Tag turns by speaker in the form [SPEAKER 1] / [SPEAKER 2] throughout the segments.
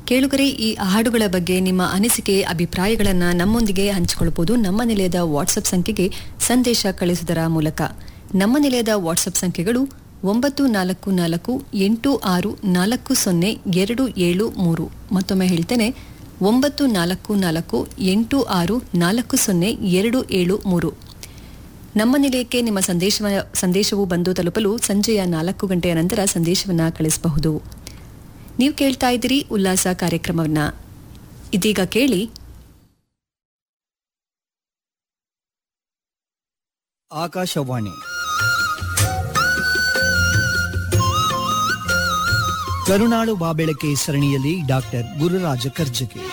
[SPEAKER 1] ಕೇಳುಗರೆ ಈ ಹಾಡುಗಳ ಬಗ್ಗೆ ನಿಮ್ಮ ಅನಿಸಿಕೆ ಅಭಿಪ್ರಾಯಗಳನ್ನು ನಮ್ಮೊಂದಿಗೆ ಹಂಚಿಕೊಳ್ಳಬಹುದು ನಮ್ಮ ನಿಲಯದ ವಾಟ್ಸಪ್ ಸಂಖ್ಯೆಗೆ ಸಂದೇಶ ಕಳಿಸುವುದರ ಮೂಲಕ ನಮ್ಮ ನಿಲಯದ ವಾಟ್ಸಪ್ ಸಂಖ್ಯೆಗಳು ಒಂಬತ್ತು ನಾಲ್ಕು ನಾಲ್ಕು ಎಂಟು ಆರು ನಾಲ್ಕು ಸೊನ್ನೆ ಎರಡು ಏಳು ಮೂರು ಮತ್ತೊಮ್ಮೆ ಹೇಳ್ತೇನೆ ಒಂಬತ್ತು ನಾಲ್ಕು ನಾಲ್ಕು ಎಂಟು ಆರು ನಾಲ್ಕು ಸೊನ್ನೆ ಎರಡು ಏಳು ಮೂರು ನಮ್ಮ ನಿಲಯಕ್ಕೆ ನಿಮ್ಮ ಸಂದೇಶ ಸಂದೇಶವು ಬಂದು ತಲುಪಲು ಸಂಜೆಯ ನಾಲ್ಕು ಗಂಟೆಯ ನಂತರ ಸಂದೇಶವನ್ನು ಕಳಿಸಬಹುದು ನೀವು ಕೇಳ್ತಾ ಇದ್ದೀರಿ ಉಲ್ಲಾಸ ಕಾರ್ಯಕ್ರಮವನ್ನ ಇದೀಗ ಕೇಳಿ
[SPEAKER 2] ಆಕಾಶವಾಣಿ ಕರುನಾಡು ಬಾಬೆಳಕೆ ಸರಣಿಯಲ್ಲಿ ಡಾಕ್ಟರ್ ಗುರುರಾಜ ಕರ್ಜಗಿ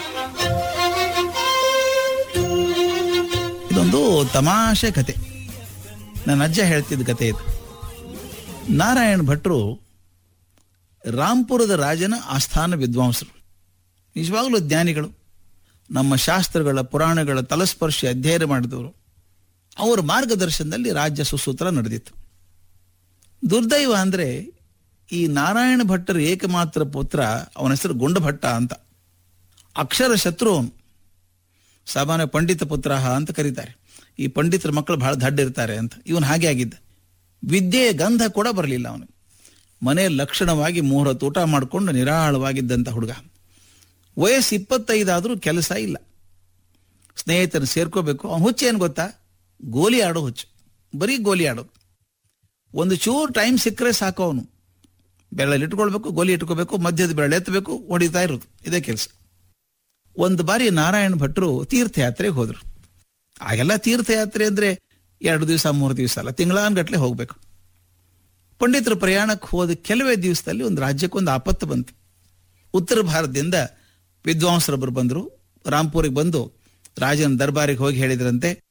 [SPEAKER 3] ಇದೊಂದು ತಮಾಷೆ ಕತೆ ನನ್ನ ಅಜ್ಜ ಹೇಳ್ತಿದ್ದ ಕತೆ ಇದು ನಾರಾಯಣ ಭಟ್ರು ರಾಂಪುರದ ರಾಜನ ಆಸ್ಥಾನ ವಿದ್ವಾಂಸರು ನಿಜವಾಗ್ಲೂ ಜ್ಞಾನಿಗಳು ನಮ್ಮ ಶಾಸ್ತ್ರಗಳ ಪುರಾಣಗಳ ತಲಸ್ಪರ್ಶಿ ಅಧ್ಯಯನ ಮಾಡಿದವರು ಅವರ ಮಾರ್ಗದರ್ಶನದಲ್ಲಿ ರಾಜ್ಯ ಸುಸೂತ್ರ ನಡೆದಿತ್ತು ದುರ್ದೈವ ಅಂದ್ರೆ ಈ ನಾರಾಯಣ ಭಟ್ಟರ ಏಕಮಾತ್ರ ಪುತ್ರ ಅವನ ಹೆಸರು ಗುಂಡಭಟ್ಟ ಅಂತ ಅಕ್ಷರ ಶತ್ರು ಅವನು ಸಾಮಾನ್ಯ ಪಂಡಿತ ಪುತ್ರ ಅಂತ ಕರೀತಾರೆ ಈ ಪಂಡಿತರ ಮಕ್ಕಳು ಬಹಳ ದಡ್ಡ ಇರ್ತಾರೆ ಅಂತ ಇವನು ಹಾಗೆ ಆಗಿದ್ದ ವಿದ್ಯೆಯ ಗಂಧ ಕೂಡ ಬರಲಿಲ್ಲ ಅವನಿಗೆ ಮನೆ ಲಕ್ಷಣವಾಗಿ ಮೂರತ್ತು ಊಟ ಮಾಡಿಕೊಂಡು ನಿರಾಳವಾಗಿದ್ದಂಥ ಹುಡುಗ ವಯಸ್ಸು ಇಪ್ಪತ್ತೈದಾದರೂ ಕೆಲಸ ಇಲ್ಲ ಸ್ನೇಹಿತರು ಸೇರ್ಕೋಬೇಕು ಅವನು ಹುಚ್ಚು ಏನು ಗೊತ್ತಾ ಗೋಲಿ ಆಡೋ ಹುಚ್ಚು ಬರೀ ಗೋಲಿ ಆಡೋದು ಒಂದು ಚೂರು ಟೈಮ್ ಸಿಕ್ಕರೆ ಸಾಕು ಅವನು ಬೆರಳಲ್ಲಿ ಇಟ್ಕೊಳ್ಬೇಕು ಗೋಲಿ ಇಟ್ಕೋಬೇಕು ಮಧ್ಯದ ಬೆರಳು ಎತ್ತಬೇಕು ಹೊಡಿತಾ ಇರೋದು ಇದೇ ಕೆಲಸ ಒಂದು ಬಾರಿ ನಾರಾಯಣ ಭಟ್ರು ತೀರ್ಥಯಾತ್ರೆಗೆ ಹೋದ್ರು ಆಗೆಲ್ಲ ತೀರ್ಥಯಾತ್ರೆ ಅಂದ್ರೆ ಎರಡು ದಿವಸ ಮೂರು ದಿವಸ ಅಲ್ಲ ತಿಂಗಳಾನ್ಗಟ್ಲೆ ಹೋಗ್ಬೇಕು ಪಂಡಿತರ ಪ್ರಯಾಣಕ್ಕೆ ಹೋದ ಕೆಲವೇ ದಿವಸದಲ್ಲಿ ಒಂದು ರಾಜ್ಯಕ್ಕೊಂದು ಆಪತ್ತು ಬಂತು ಉತ್ತರ ಭಾರತದಿಂದ ವಿದ್ವಾಂಸರೊಬ್ಬರು ಬಂದರು ರಾಂಪುರಿಗೆ ಬಂದು ರಾಜನ ದರ್ಬಾರಿಗೆ ಹೋಗಿ ಹೇಳಿದ್ರಂತೆ